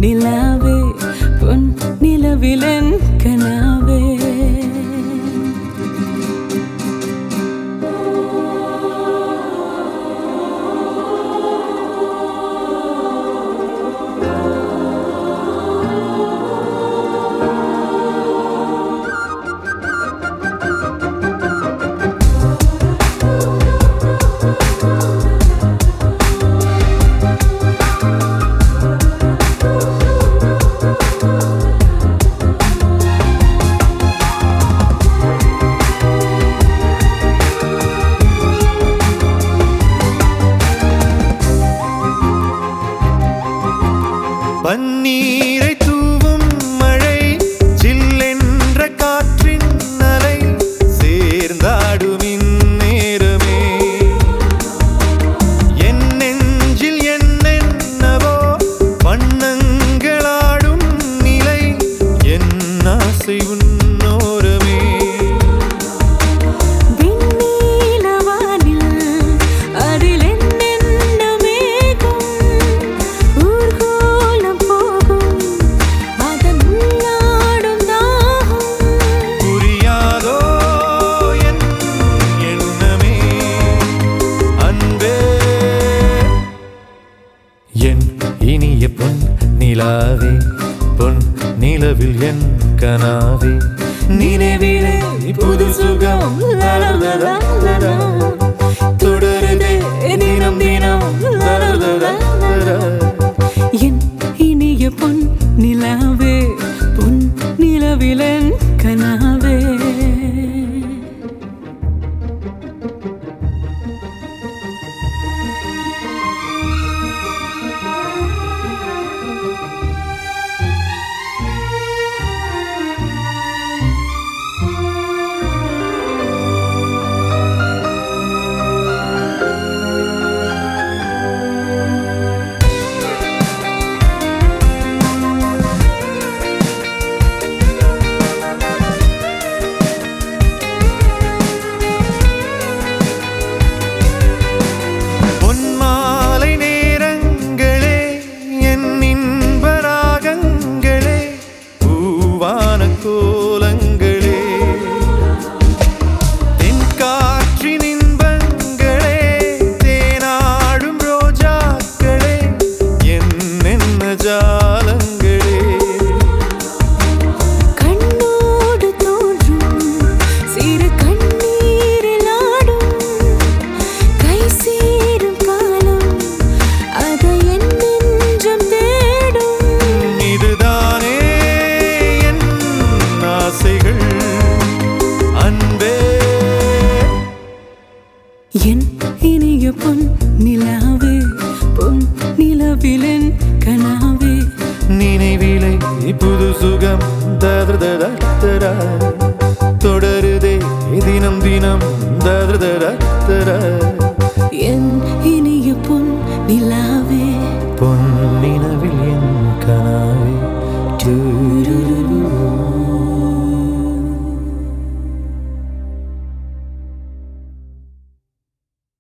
நிலாவே பொன் நிலவிலன் கனாவே பன்னீரை தூவும் மழை சில்லென்ற காற்றின் அலை சேர்ந்தாடும் இந்நேரமே என் நெஞ்சில் என்னென்னவோ வண்ணங்களாடும் நிலை என் ஆசை உன்னோரமே விண்ணீலவானில் அதில் என்னென்ன மேகம் ஊர்கோலம் போகும் அதன் உள்ளாடும் தாகம் புரியாதோ என் எண்ணமே அன்பே என் இனிய பொன் நிலாவே பொன் நிலவில் என் கனாவே நினைவிலே புது சுகம் லலலலலலா. தொடருதே தினம் தினம் லலலலலலா. என் இனிய பொன் நிலாவே பொன் நிலவிலன் கனாவே பொன்மாலை நேரங்களே என் இன்ப ராகங்களே பூவான கோலங்களே தென்காற்றின் இன்பங்களே தேனாடும் ரோஜாக்களே என்னென்ன ஜாலங்களே கண்ணோடு தோன்றும் சிறு கண்ணீரில் ஆடும் கை சேரும் காலம் அதை என் நெஞ்சம் தேடும் இதுதானே என் ஆசைகள் அன்பே என் இனிய பொன் நிலாவே பொன் நிலவிலன் கனாவே நினைவிலை புது சுகம் தர